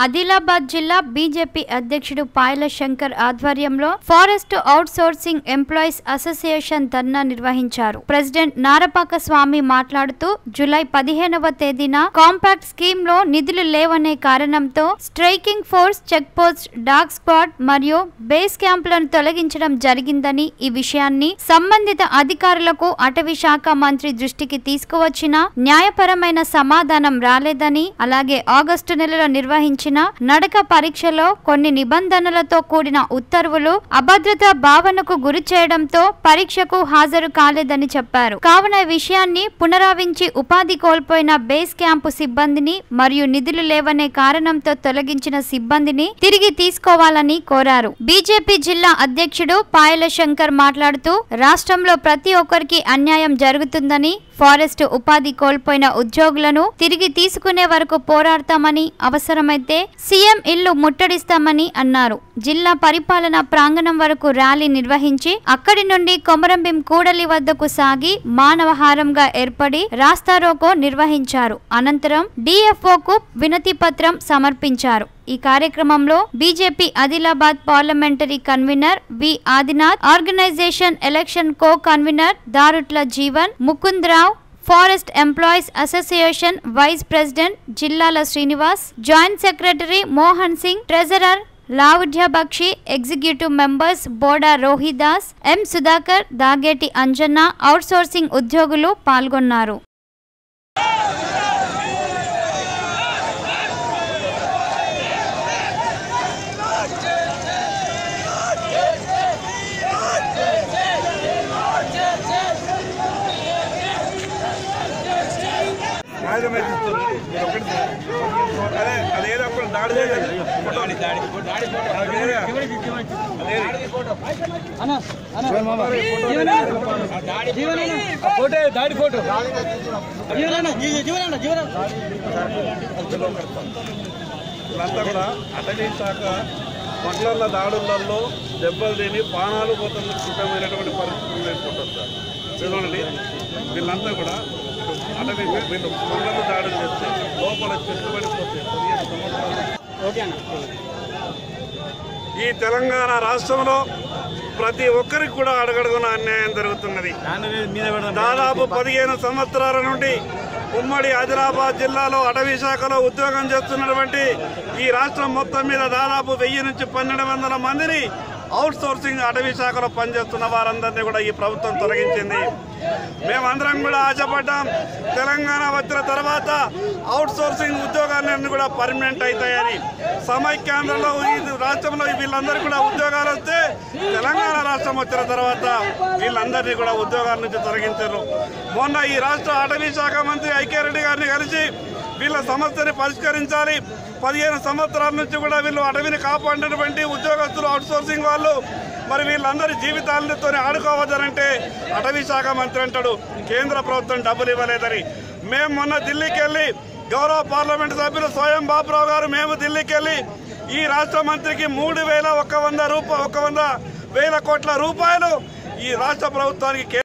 ఆదిలాబాద్ జిల్లా బీజేపీ అధ్యక్షుడు పాయల శంకర్ ఆధ్వర్యంలో forest outsourcing employees association dharna నిర్వహించారు ప్రెసిడెంట్ నారపాక స్వామి మాట్లాడుతూ జూలై పదిహేనవ తేదీన కాంపాక్ట్ స్కీమ్ లో నిధులు లేవనే కారణంతో striking force check post dog squad మరియు బేస్ క్యాంపులను తొలగించడం జరిగిందని ఈ విషయాన్ని సంబంధిత అధికారులకు అటవీ శాఖ మంత్రి దృష్టికి తీసుకువచ్చినా న్యాయపరమైన సమాధానం రాలేదని అలాగే ఆగస్టు నెలలో నిర్వహించిన నడక పరీక్షలో కొన్ని నిబంధనలతో కూడిన ఉత్తర్వులు అభద్రతా భావనకు గురి చేయడంతో పరీక్షకు హాజరు కాలేదని చెప్పారు కావున ఈ విషయాన్ని పునరావించి ఉపాధి కోల్పోయిన బేస్ క్యాంపు సిబ్బందిని మరియు నిధులు లేవనే కారణంతో తొలగించిన సిబ్బందిని తిరిగి తీసుకోవాలని కోరారు బీజేపీ జిల్లా అధ్యక్షుడు పాయల శంకర్ మాట్లాడుతూ రాష్ట్రంలో ప్రతి ఒక్కరికి అన్యాయం జరుగుతుందని ఫారెస్ట్ ఉపాధి కోల్పోయిన ఉద్యోగులను తిరిగి తీసుకునే వరకు పోరాడతామని అవసరమైతే సీఎం ఇల్లు ముట్టడిస్తామని అన్నారు జిల్లా పరిపాలన ప్రాంగణం వరకు ర్యాలీ నిర్వహించి అక్కడి నుండి కొమరంభీం కూడలి వద్దకు సాగి మానవహారంగా ఏర్పడి రాస్తారోకో నిర్వహించారు అనంతరం డిఎఫ్ఓకు వినతి పత్రం సమర్పించారు ఈ కార్యక్రమంలో BJP Adilabad parliamentary convener V Adinath organisation election co convener Darutla Jeevan Mukundrao forest employees association vice president Jillala Srinivas joint secretary Mohan Singh treasurer Lavudya Bakshi executive members Boda Rohidas M Sudhakar Dageti Anjanna outsourcing ఉద్యోగులు పాల్గొన్నారు కాగితం అయితే ఇస్తుంది. మీరు ఒకటి అదే అదేదో ఒకటి దాడి చేయాలి ఫోటో. అదేదో. అదేది. ఫోటో దాడి ఫోటో జీవనన్న జీవనన్న జీవనన్న వీళ్ళంతా కూడా అటవీ శాఖ మండల దాడులలో దెబ్బలు తిని ప్రాణాలు పోతున్న సిద్ధమైనటువంటి పరిస్థితులు ఎదుర్కొంటారు సార్ చూడండి వీళ్ళంతా కూడా అటవీ వీళ్ళు మండల దాడులు చేస్తే లోపల చెట్లు పడిపోతే పదిహేను సంవత్సరాలు ఓకే అన్న ఈ తెలంగాణ రాష్ట్రంలో ప్రతి ఒక్కరికి కూడా అడగడుగున అన్యాయం జరుగుతున్నది దాదాపు పదిహేను సంవత్సరాల నుండి ఉమ్మడి ఆదిలాబాద్ జిల్లాలో అటవీ శాఖలో ఉద్యోగం చేస్తున్నటువంటి ఈ రాష్ట్రం మొత్తం మీద దాదాపు వెయ్యి నుంచి పన్నెండు వందల మందిని అవుట్ సోర్సింగ్ అటవీ శాఖలో పనిచేస్తున్న వారందరినీ కూడా ఈ ప్రభుత్వం తొలగించింది మేమందరం కూడా ఆశపడ్డాం తెలంగాణ వచ్చిన తర్వాత అవుట్ సోర్సింగ్ ఉద్యోగాలన్నీ కూడా పర్మనెంట్ అవుతాయని సమైక్యాంధ్రలో ఈ రాష్ట్రంలో వీళ్ళందరూ కూడా ఉద్యోగాలు వస్తే తెలంగాణ రాష్ట్రం వచ్చిన తర్వాత వీళ్ళందరినీ కూడా ఉద్యోగాల నుంచి తొలగించారు మొన్న ఈ రాష్ట్ర అటవీ శాఖ మంత్రి ఐక్యారెడ్డి గారిని కలిసి వీళ్ళ సమస్యని పరిష్కరించాలి పదిహేను సంవత్సరాల నుంచి కూడా వీళ్ళు అటవీని కాపాడినటువంటి ఉద్యోగస్తులు అవుట్ సోర్సింగ్ వాళ్ళు మరి వీళ్ళందరి జీవితాలతో ఆడుకోవద్దనంటే అటవీ శాఖ మంత్రి అంటాడు కేంద్ర ప్రభుత్వం డబ్బులు ఇవ్వలేదని మేము మొన్న ఢిల్లీకి వెళ్ళి గౌరవ పార్లమెంట్ సభ్యులు స్వయం బాబురావు గారు మేము ఢిల్లీకి వెళ్ళి ఈ రాష్ట్ర మంత్రికి మూడు వేల ఒక వంద రూప ఒక వంద వేల కోట్ల రూపాయలు ఈ రాష్ట్ర ప్రభుత్వానికి